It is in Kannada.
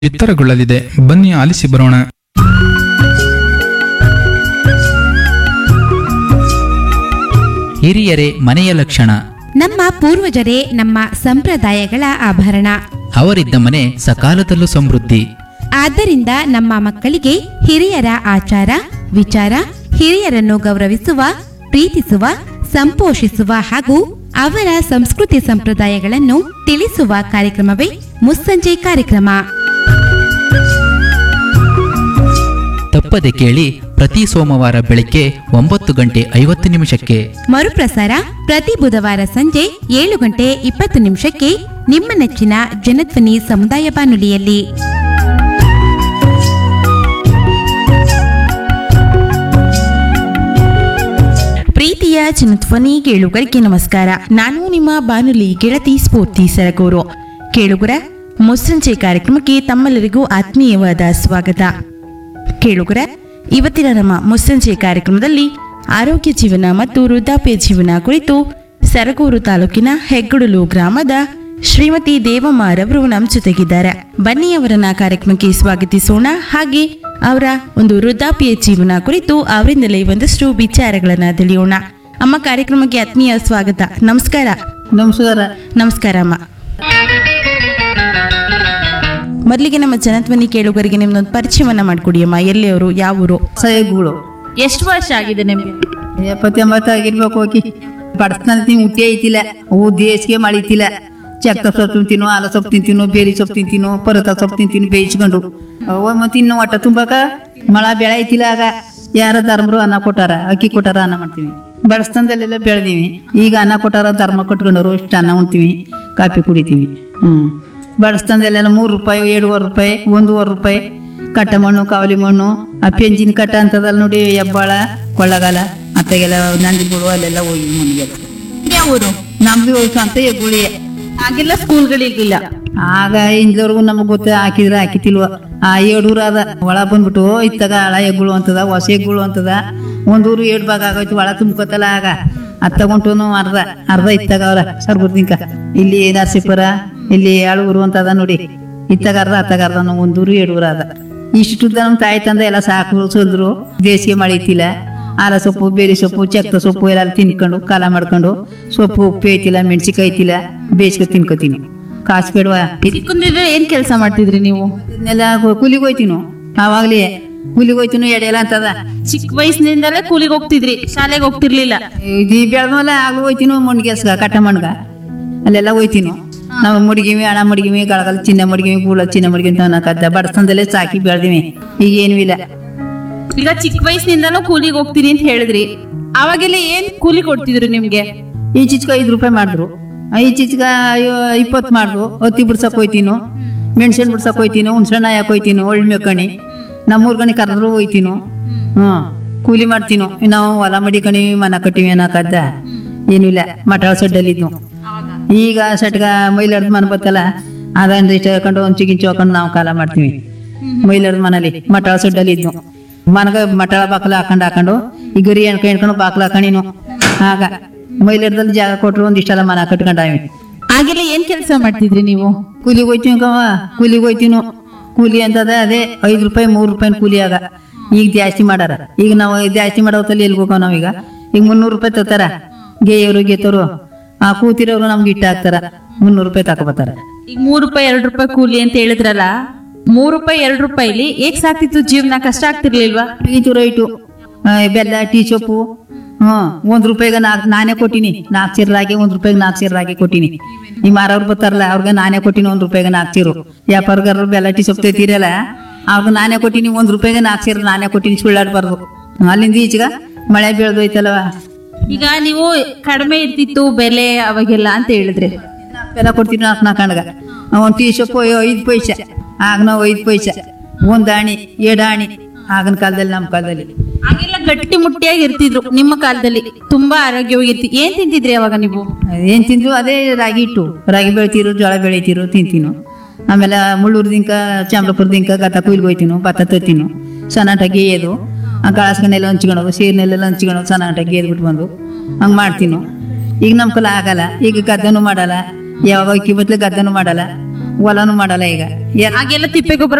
ಬಿತ್ತರಗೊಳ್ಳಲಿದೆ ಬನ್ನಿ ಆಲಿಸಿ ಬರೋಣ ಹಿರಿಯರೇ ಮನೆಯ ಲಕ್ಷಣ ನಮ್ಮ ಪೂರ್ವಜರೇ ನಮ್ಮ ಸಂಪ್ರದಾಯಗಳ ಆಭರಣ ಅವರಿದ್ದ ಮನೆ ಸಕಾಲದಲ್ಲೂ ಸಮೃದ್ಧಿ ಆದ್ದರಿಂದ ನಮ್ಮ ಮಕ್ಕಳಿಗೆ ಹಿರಿಯರ ಆಚಾರ ವಿಚಾರ ಹಿರಿಯರನ್ನು ಗೌರವಿಸುವ ಪ್ರೀತಿಸುವ ಸಂಪೋಷಿಸುವ ಹಾಗೂ ಅವರ ಸಂಸ್ಕೃತಿ ಸಂಪ್ರದಾಯಗಳನ್ನು ತಿಳಿಸುವ ಕಾರ್ಯಕ್ರಮವೇ ಮುಸ್ಸಂಜೆ ಕಾರ್ಯಕ್ರಮ ತಪ್ಪದೆ ಕೇಳಿ ಪ್ರತಿ ಸೋಮವಾರ ಬೆಳಿಗ್ಗೆ ಒಂಬತ್ತು ಗಂಟೆ ಐವತ್ತು ನಿಮಿಷಕ್ಕೆ ಮರುಪ್ರಸಾರ ಪ್ರತಿ ಬುಧವಾರ ಸಂಜೆ ಏಳು ಗಂಟೆ ಇಪ್ಪತ್ತು ನಿಮಿಷಕ್ಕೆ ನಿಮ್ಮ ನೆಚ್ಚಿನ ಜನಧ್ವನಿ ಸಮುದಾಯ ಬಾನುಲಿಯಲ್ಲಿ ಪ್ರೀತಿಯ ಜನಧ್ವನಿ ಕೇಳುಗರಿಗೆ ನಮಸ್ಕಾರ ನಾನು ನಿಮ್ಮ ಬಾನುಲಿ ಗೆಳತಿ ಸ್ಫೂರ್ತಿ ಸರಗೂರು ಕೇಳುಗರ ಮುಸ್ಸಂಜೆ ಕಾರ್ಯಕ್ರಮಕ್ಕೆ ತಮ್ಮೆಲ್ಲರಿಗೂ ಆತ್ಮೀಯವಾದ ಸ್ವಾಗತ ಕೇಳುಗರ ಇವತ್ತಿನ ನಮ್ಮ ಮುಸ್ಸಂಜೆ ಕಾರ್ಯಕ್ರಮದಲ್ಲಿ ಆರೋಗ್ಯ ಜೀವನ ಮತ್ತು ವೃದ್ಧಾಪ್ಯ ಜೀವನ ಕುರಿತು ಸರಗೂರು ತಾಲೂಕಿನ ಹೆಗ್ಗಡಲು ಗ್ರಾಮದ ಶ್ರೀಮತಿ ದೇವಮ್ಮರವರು ನಮ್ಮ ಜೊತೆಗಿದ್ದಾರೆ ಬನ್ನಿ ಅವರನ್ನ ಕಾರ್ಯಕ್ರಮಕ್ಕೆ ಸ್ವಾಗತಿಸೋಣ ಹಾಗೆ ಅವರ ಒಂದು ವೃದ್ಧಾಪ್ಯ ಜೀವನ ಕುರಿತು ಅವರಿಂದಲೇ ಒಂದಷ್ಟು ವಿಚಾರಗಳನ್ನ ತಿಳಿಯೋಣ ಅಮ್ಮ ಕಾರ್ಯಕ್ರಮಕ್ಕೆ ಆತ್ಮೀಯ ಸ್ವಾಗತ ನಮಸ್ಕಾರ ನಮಸ್ಕಾರ ನಮಸ್ಕಾರ ಅಮ್ಮ ಮೊದಲಿಗೆ ನಮ್ಮ ಜನಧ್ವನಿ ಕೇಳುಗರಿಗೆ ನಿಮ್ದೊಂದು ಪರಿಚಯವನ್ನ ಮಾಡ್ಕೊಡಿ ಅಮ್ಮ ಎಲ್ಲಿಯವರು ಯಾವ ಊರು ಸಹಗಳು ಎಷ್ಟು ವರ್ಷ ಆಗಿದೆ ನಿಮ್ಗೆ ಎಪ್ಪತ್ತೆಂಬತ್ತು ಆಗಿರ್ಬೇಕು ಹೋಗಿ ಬಡತನ ಮುಟ್ಟಿ ಐತಿಲ್ಲ ಅವು ದೇಶಕ್ಕೆ ಮಾಡಿತಿಲ್ಲ ಚಕ್ಕ ಸೊಪ್ಪು ತಿಂತೀನೋ ಆಲ ಸೊಪ್ಪು ತಿಂತೀನೋ ಬೇರಿ ಸೊಪ್ಪು ತಿಂತೀನೋ ಪರತ ಸೊಪ್ಪು ತಿಂತೀನಿ ಬೇಯಿಸ್ಕೊಂಡು ಅವ ಮತ್ತೆ ಇನ್ನು ಒಟ್ಟ ತುಂಬಾಕ ಮಳ ಬೆಳೆ ಐತಿಲ್ಲ ಆಗ ಯಾರ ಧರ್ಮರು ಅನ್ನ ಕೊಟ್ಟಾರ ಅಕ್ಕಿ ಕೊಟ್ಟಾರ ಅನ್ನ ಮಾಡ್ತೀವಿ ಬಡಸ್ತನದಲ್ಲೆಲ್ಲ ಬೆಳೆದೀವಿ ಈಗ ಅನ್ನ ಕೊಟ್ಟಾರ ಧರ್ಮ ಕಟ್ಕೊಂಡವ್ರು ಇಷ್ಟು ಅನ್ನ ಉಣ್ತೀವಿ ಕಾಫಿ ಕುಡಿತೀವಿ ಹ್ಮ್ ಬಡಸ್ತನದಲ್ಲೆಲ್ಲ ಮೂರು ರೂಪಾಯಿ ಎರಡೂವರೆ ರೂಪಾಯಿ ಒಂದೂವರೆ ರೂಪಾಯಿ ಕಟ್ಟ ಮಣ್ಣು ಕಾವಲಿ ಮಣ್ಣು ಆ ಪೆಂಜಿನ ಕಟ್ಟ ಅಂತದಲ್ಲ ನೋಡಿ ಹೆಬ್ಬಾಳ ಕೊಳ್ಳಗಾಲ ಅತ್ತೆಗೆಲ್ಲ ನಂದಿಗಳು ಅಲ್ಲೆಲ್ಲ ಹೋಗಿ ಮನೆಗೆ ಯಾವ ಊರು ನಮ್ದು ಸ್ವಂತ ಹೆಗ್ಗುಳಿ ಆಗೆಲ್ಲ ಸ್ಕೂಲ್ಗಳಿರ್ಲಿಲ್ಲ ಆಗ ಇಂದವರೆಗೂ ನಮಗ್ ಗೊತ್ತ ಹಾಕಿದ್ರೆ ಹಾಕಿತಿಲ್ವ ಆ ಏಡೂರು ಅದ ಒಳ ಬಂದ್ಬಿಟ್ಟು ಇತ್ತಾಗ ಹಳ ಎಗ್ಗುಳು ಅಂತದ ಹೊಸ ಎಗ್ಗುಳು ಅಂತದ ಒಂದೂರು ಏಡ್ ಭಾಗ ಆಗೋಯ್ತು ಒಳ ತುಂಬ್ಕೊತಲ್ಲ ಆಗ ಅದ್ ತಗೊಂಟು ಅರ್ಧ ಅರ್ಧ ಇತ್ತಾಗ ಅವ್ರ ಸರ್ಗುರ್ದಿಂಕ ಇಲ್ಲಿ ನರಸೀಪುರ ಇಲ್ಲಿ ಆಳೂರು ಅಂತದ ನೋಡಿ ಇತ್ತಾಗ ಅರ್ಧ ಅತ್ತಾಗ ಅರ್ಧ ನಾವು ಒಂದೂರು ಏಡೂರು ಅದ ಇಷ್ಟು ನಮ್ ತಾಯಿ ತಂದೆ ಎಲ್ಲ ಸಾಕು ಸೋಲ್ದ್ರು ಬೇಸಿಗೆ ಮಳಿತಿಲ್ಲ ಆಲ ಸೊಪ್ಪು ಬೇರೆ ಸೊಪ್ಪು ಚಕ್ತ ಸೊಪ್ಪು ಎಲ್ಲ ತಿನ್ಕೊಂಡು ಕಾಲ ಮಾಡ್ಕೊಂಡು ಸೊಪ್ಪು ಉಪ್ಪು ಐತಿಲ್ಲ ಮೆಣಸಿಕಾಯಿ ಐತಿಲ್ಲ ಬೇಯಿಸ್ಕೊ ತಿನ್ಕೋತೀನಿ ಕಾಸು ಬೇಡವಾ ಚಿಕ್ಕಂದಿದ್ರೆ ಏನ್ ಕೆಲಸ ಮಾಡ್ತಿದ್ರಿ ನೀವು ಇದನ್ನೆಲ್ಲ ಕೂಲಿಗೆ ಹೋಯ್ತೀನು ಆವಾಗ್ಲೇ ಕೂಲಿಗೆ ಹೋಯ್ತೀನು ಎಡೆಯಲ್ಲ ಅಂತದ ಚಿಕ್ಕ ವಯಸ್ಸಿನಿಂದಲೇ ಕೂಲಿಗೆ ಹೋಗ್ತಿದ್ರಿ ಶಾಲೆಗೆ ಹೋಗ್ತಿರ್ಲಿಲ್ಲ ಇದು ಬೆಳೆದ್ಮೇಲೆ ಆಗ್ಲೂ ಹೋಯ್ತೀನು ಮಣ್ಗೆಸ್ಗ ಕಟ್ಟ ಮಣ್ಗ ಅಲ್ಲೆಲ್ಲ ಹೋಯ್ತೀನು ನಾವು ಮುಡಿಗಿವಿ ಹಣ ಮುಡಿಗಿವಿ ಗಳಗಲ್ ಚಿನ್ನ ಮುಡಿಗಿವಿ ಗೂಳ ಚಿನ್ನ ಮುಡಿಗಿ ಅಂತ ಅನ್ನಕದ್ದ ಬಡತನದಲ್ಲೇ ಸಾಕಿ ಬೆಳೆದಿವಿ ಈಗ ಏನೂ ಇಲ್ಲ ಈಗ ಚಿಕ್ಕ ವಯಸ್ಸಿನಿಂದನೂ ಕೂಲಿಗೆ ಹೋಗ್ತೀನಿ ಅಂತ ಹೇಳಿದ್ರಿ ಅವಾಗೆಲ್ಲ ಏನ್ ಕೂಲಿ ಕೊಡ್ತಿದ್ರು ನಿಮ್ಗೆ ಈಚೀಚೆಗೆ ಐದು ರೂಪಾಯಿ ಮಾಡಿದ್ರು ಈಚೀಚೆಗೆ ಇಪ್ಪತ್ತು ಮಾಡಿದ್ರು ಹತ್ತಿ ಬಿಡ್ಸಕ್ ಹೋಯ್ತೀನು ಮೆಣಸಿನ ಬಿಡ್ಸಕ್ ಹೋಯ್ತೀನು ಹುಣ್ಸೆಣ್ಣ ಯಾಕೆ ಹೋಯ್ತೀನು ಒಳ್ಳೆ ಮೇಕಣಿ ನಮ್ಮೂರ್ ಗಣಿ ಕರೆದ್ರು ಹೋಯ್ತೀನು ಹ್ಞೂ ಕೂಲಿ ಮಾಡ್ತೀನು ನಾವು ಹೊಲ ಮಡಿಕಣಿ ಮನ ಕಟ್ಟಿವಿ ಅನ್ನಕದ್ದ ಏನಿಲ್ಲ ಮಟಾಳ ಸಡ್ಡಲ್ಲಿದ್ನು ಈಗ ಸಟ್ಗ ಮೈಲಾರ್ದ ಮನೆ ಬತ್ತಲ್ಲ ಅದನ್ನ ಇಷ್ಟ ಹಾಕೊಂಡು ಒಂಚು ಗಿಂಚು ಹಾಕೊಂಡು ನಾವು ಕಾಲ ಮಾಡ್ತೀವಿ ಮೈಲಾರ್ದ ಮನೇಲಿ ಮಟಾಳ ಸಡ್ಡಲ್ಲಿ ಇದ್ನು ಮನಗ ಮಟಾಳ ಬಾಕಲ ಹಾಕೊಂಡು ಹಾಕೊಂಡು ಈ ಗರಿ ಎಣ್ಕ ಎಣ್ಕೊಂಡು ಬಾಕಲ ಹಾಕೊಂಡಿನು ಆಗ ಮೈಲಾರದಲ್ಲಿ ಜಾಗ ಕೊಟ್ರು ಒಂದಿಷ್ಟೆಲ್ಲ ಮನ ಕಟ್ಕೊಂಡಾವಿ ಆಗೆಲ್ಲ ಏನ್ ಕೆಲಸ ಮಾಡ್ತಿದ್ರಿ ನೀವು ಕೂಲಿಗೆ ಹೋಯ್ತೀವಿ ಕವ ಕೂಲಿಗೆ ಹೋಯ್ತೀನು ಕೂಲಿ ಅಂತದ ಅದೇ ಐದು ರೂಪಾಯಿ ಮೂರು ರೂಪಾಯಿ ಕೂಲಿ ಆಗ ಈಗ ಜಾಸ್ತಿ ಮಾಡಾರ ಈಗ ನಾವು ಜಾಸ್ತಿ ಮಾಡೋತಲ್ಲಿ ಎಲ್ಲಿ ಹೋಗೋ ನಾವೀಗ ಈಗ ಮುನ್ನೂರು ರೂಪಾಯಿ ತತ್ತಾರ ಗೇಯವರು ಗೆತ್ತವರು ಆ ಕೂತಿರೋರು ನಮ್ಗೆ ಇಟ್ಟ ಹಾಕ್ತಾರ ಮುನ್ನೂರು ರೂಪಾಯಿ ತಕೊಬತ್ತಾರ ಈಗ ಮೂರ್ ರೂಪಾಯಿ ಎರಡ್ ರೂಪಾಯಿ ಕೂಲಿ ಅಂತ ಹೇಳಿದ್ರಲ್ಲ ಮೂರ್ ರೂಪಾಯಿ ಎರಡ್ ರೂಪಾಯಿಲಿ ಹೇಗ್ ಸಾಕ್ತಿತ್ತು ಜೀವನ ಕಷ್ಟ ಆಗ್ತಿರ್ಲಿಲ್ವಾ ಇದು ರೈಟು ಆ, ಬೆಲ್ಲ ಟೀ ಸೊಪ್ಪು ಹ್ಮ್ ಒಂದ್ ರೂಪಾಯಿಗೆ ನಾಲ್ಕು ನಾನೇ ಕೊಟ್ಟಿನಿ ನಾಲ್ಕು ಚೀರ ರಾಗಿ ಒಂದ್ ರೂಪಾಯಿಗೆ ನಾಲ್ಕು ಚೀರ ರಾಗಿ ಕೊಟ್ಟಿನಿ ಈ ಮಾರವ್ರು ಬರ್ತಾರಲ್ಲ ಅವ್ರಿಗೆ ನಾನೇ ಕೊಟ್ಟಿನಿ ಒಂದ್ ರೂಪಾಯಿಗೆ ನಾಲ್ಕು ಚೀರು ವ್ಯಾಪಾರಗಾರರು ಬೆಲ್ಲ ಟೀ ಸೊಪ್ಪು ತೆಗ್ತೀರಲ್ಲ ಅವ್ರಿಗೆ ನಾನೇ ಕೊಟ್ಟಿನಿ ಒಂದ್ ರೂಪಾಯಿಗೆ ನಾಲ್ಕು ಚೀರ ನಾನೇ ಕೊಟ್ಟಿನಿ ಸುಳ್ಳಾಡ್ಬಾರ್ದು ಅಲ್ಲಿಂದ ಈಚೆಗ ಮಳೆ ಬೀಳ್ದೋಯ್ತಲ್ವ ಈಗ ನೀವು ಕಡಿಮೆ ಇರ್ತಿತ್ತು ಬೆಲೆ ಅವಾಗೆಲ್ಲ ಅಂತ ಹೇಳಿದ್ರಿ ಬೆಲ್ಲ ಕೊಡ್ತೀನಿ ನಾಲ್ಕು ನಾಲ್ಕು ಕಣ್ಗ ಒಂದು ಟೀ ಸೊಪ್ಪು ಐದು ಪೈಸೆ ಆಗ ನಾವು ಐದು ಪೈಸೆ ಒಂದ್ ಆಣಿ ಎರಡು ಆಣಿ ಆಗಿನ ಕಾಲದಲ್ಲಿ ನಮ್ಮ ಕಾಲದಲ್ಲಿ ಆಗೆಲ್ಲ ಗಟ್ಟಿ ಮುಟ್ಟಿಯಾಗಿ ಇರ್ತಿದ್ರು ನಿಮ್ಮ ಕಾಲದಲ್ಲಿ ತುಂಬಾ ಆರೋಗ್ಯವಾಗಿರ್ತಿ ಏನ್ ತಿಂತಿದ್ರಿ ಅವಾಗ ನೀವು ಏನ್ ತಿಂದ್ರು ಅದೇ ರಾಗಿ ಇಟ್ಟು ರಾಗಿ ಬೆಳಿತೀರು ಜೋಳ ಬೆಳಿತೀರು ತಿಂತೀನು ಆಮೇಲೆ ಮುಳ್ಳೂರ್ದಿಂಕ ಚಾಮರಾಪುರದಿಂಕ ಗತ ಕುಯ್ಲಿಗೆ ಹೋಯ್ತೀನು ಭತ್ತ ತತ್ತೀನು ಸನಾಟಾಗಿ ಗೇಯೋದು ಆ ಗಾಳಸ್ಕನೆಲ್ಲ ಹಂಚ್ಕೊಳೋದು ಸೀರೆನೆಲ್ಲ ಹಂಚ್ಕೊಳೋದು ಸನಾಟಾಗಿ ಗೇದ್ಬಿಟ್ಟು ಬಂದು ಹಂಗೆ ಮಾಡ್ತೀನು ಈಗ ನಮ್ಮ ಕಲ ಆಗಲ್ಲ ಈಗ ಗದ್ದೆನೂ ಮಾಡಲ್ಲ ಯಾವಾಗ ಅಕ್ಕಿ ಬತ್ಲೆ ಗದ್ದೆನೂ ಮಾಡಲ್ಲ ಹೊಲನು ಮಾಡಲ್ಲ ಈಗ ಏನ್ ಆಗೆಲ್ಲ ತಿಪ್ಪೆ ಗೊಬ್ಬರ